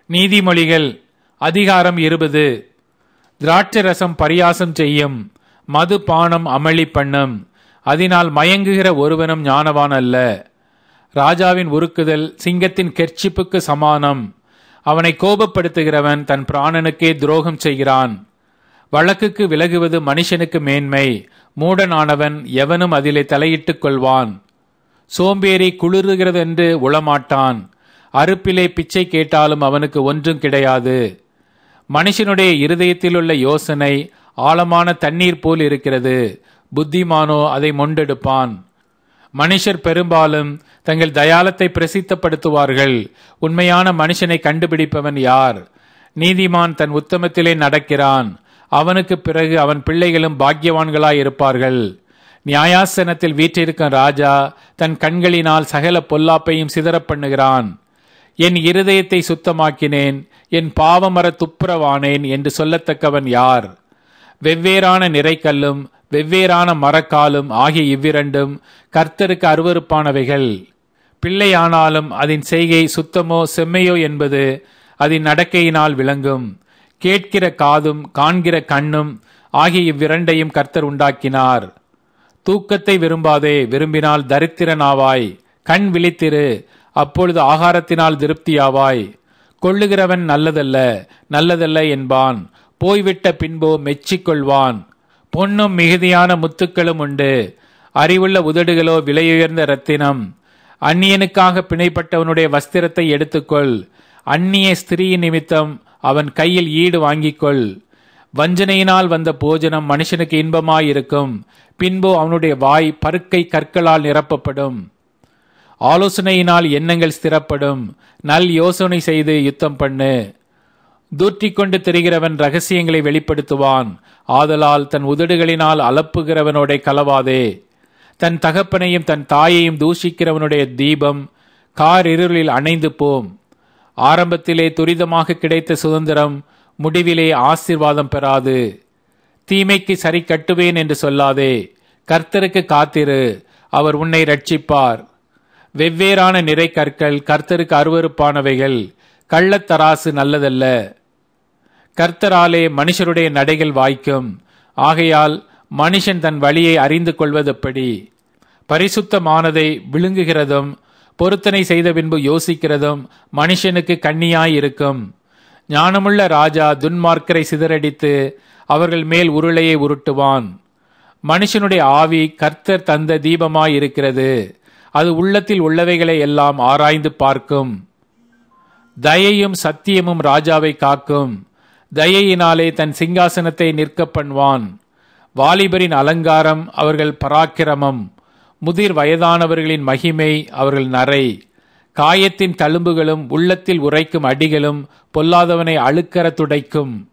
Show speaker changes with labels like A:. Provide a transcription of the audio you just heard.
A: நீதிமொழிகள் அதிகாரம் இருபது திராட்சரசம் பரியாசம் செய்யும் மது பானம் அமளி பண்ணும் அதனால் மயங்குகிற ஒருவனும் ஞானவான் அல்ல ராஜாவின் உருக்குதல் சிங்கத்தின் கெர்ச்சிப்புக்கு சமானம் அவனை கோபப்படுத்துகிறவன் தன் பிராணனுக்கே துரோகம் செய்கிறான் வழக்குக்கு விலகுவது மனுஷனுக்கு மேன்மை மூடனானவன் எவனும் அதிலே தலையிட்டுக் கொள்வான் சோம்பேறி குளிருகிறதென்று உளமாட்டான் அறுப்பிலே பிச்சை கேட்டாலும் அவனுக்கு ஒன்றும் கிடையாது மனுஷனுடைய இருதயத்திலுள்ள யோசனை ஆழமான தண்ணீர் போல் இருக்கிறது புத்திமானோ அதை மொண்டெடுப்பான் மனுஷர் பெரும்பாலும் தங்கள் தயாலத்தை பிரசித்தப்படுத்துவார்கள் உண்மையான மனுஷனை கண்டுபிடிப்பவன் யார் நீதிமான் தன் உத்தமத்திலே நடக்கிறான் அவனுக்கு பிறகு அவன் பிள்ளைகளும் பாக்கியவான்களாய் இருப்பார்கள் நியாயாசனத்தில் வீற்றிருக்கும் ராஜா தன் கண்களினால் சகல பொல்லாப்பையும் சிதறப் பண்ணுகிறான் என் இருதயத்தை சுத்தமாக்கினேன் என் பாவமர துப்புரவானேன் என்று சொல்லத்தக்கவன் யார் வெவ்வேறான நிறைக்கல்லும் வெவ்வேறான மரக்காலும் ஆகிய இவ்விரண்டும் கர்த்தருக்கு அருவருப்பானவைகள் பிள்ளையானாலும் அதன் செய்கை சுத்தமோ செம்மையோ என்பது அதன் நடக்கையினால் விளங்கும் கேட்கிற காதும் காண்கிற கண்ணும் ஆகிய இவ்விரண்டையும் கர்த்தர் உண்டாக்கினார் தூக்கத்தை விரும்பாதே விரும்பினால் தரித்திரனாவாய் கண் விழித்திரு அப்பொழுது ஆகாரத்தினால் திருப்தியாவாய் கொள்ளுகிறவன் நல்லதல்ல நல்லதல்ல என்பான் போய்விட்ட பின்போ மெச்சிக்கொள்வான் பொன்னும் மிகுதியான முத்துக்களும் உண்டு அறிவுள்ள உதடுகளோ விலையுயர்ந்த ரத்தினம் அந்நியனுக்காக பிணைப்பட்டவனுடைய வஸ்திரத்தை எடுத்துக்கொள் அந்நிய ஸ்திரீயின் நிமித்தம் அவன் கையில் ஈடு வாங்கிக்கொள் வஞ்சனையினால் வந்த போஜனம் மனுஷனுக்கு இன்பமாயிருக்கும் பின்பு அவனுடைய வாய் பருக்கை கற்களால் நிரப்பப்படும் ஆலோசனையினால் எண்ணங்கள் ஸ்திரப்படும் நல் யோசனை செய்து யுத்தம் பண்ணு தூற்றிக் கொண்டு திரிகிறவன் ரகசியங்களை வெளிப்படுத்துவான் ஆதலால் தன் உதடுகளினால் அலப்புகிறவனோட கலவாதே தன் தகப்பனையும் தன் தாயையும் தூஷிக்கிறவனுடைய தீபம் கார் இருளில் அணைந்து போம் ஆரம்பத்திலே துரிதமாக கிடைத்த சுதந்திரம் முடிவிலே ஆசீர்வாதம் பெறாது தீமைக்கு சரி கட்டுவேன் என்று சொல்லாதே கர்த்தருக்கு காத்திரு அவர் உன்னை ரட்சிப்பார் வெவ்வேறான நிறை கற்கள் கர்த்தருக்கு அருவருப்பானவைகள் கள்ளத்தராசு நல்லதல்ல கர்த்தராலே மனுஷருடைய நடைகள் வாய்க்கும் ஆகையால் மனுஷன் தன் வழியை அறிந்து கொள்வதெப்படி பரிசுத்தமானதை விழுங்குகிறதும் பொருத்தனை செய்த பின்பு யோசிக்கிறதும் மனுஷனுக்கு கண்ணியாயிருக்கும் ஞானமுள்ள ராஜா துன்மார்க்கரை சிதறடித்து அவர்கள் மேல் உருளையை உருட்டுவான் மனுஷனுடைய ஆவி கர்த்தர் தந்த தீபமாயிருக்கிறது அது உள்ளத்தில் உள்ளவைகளை எல்லாம் ஆராய்ந்து பார்க்கும் தயையும் சத்தியமும் ராஜாவை காக்கும் தயையினாலே தன் சிங்காசனத்தை நிற்க பண்ணுவான் வாலிபரின் அலங்காரம் அவர்கள் பராக்கிரமம் முதிர் வயதானவர்களின் மகிமை அவர்கள் நரை காயத்தின் தழும்புகளும் உள்ளத்தில் உரைக்கும் அடிகளும் பொல்லாதவனை அழுக்கற துடைக்கும்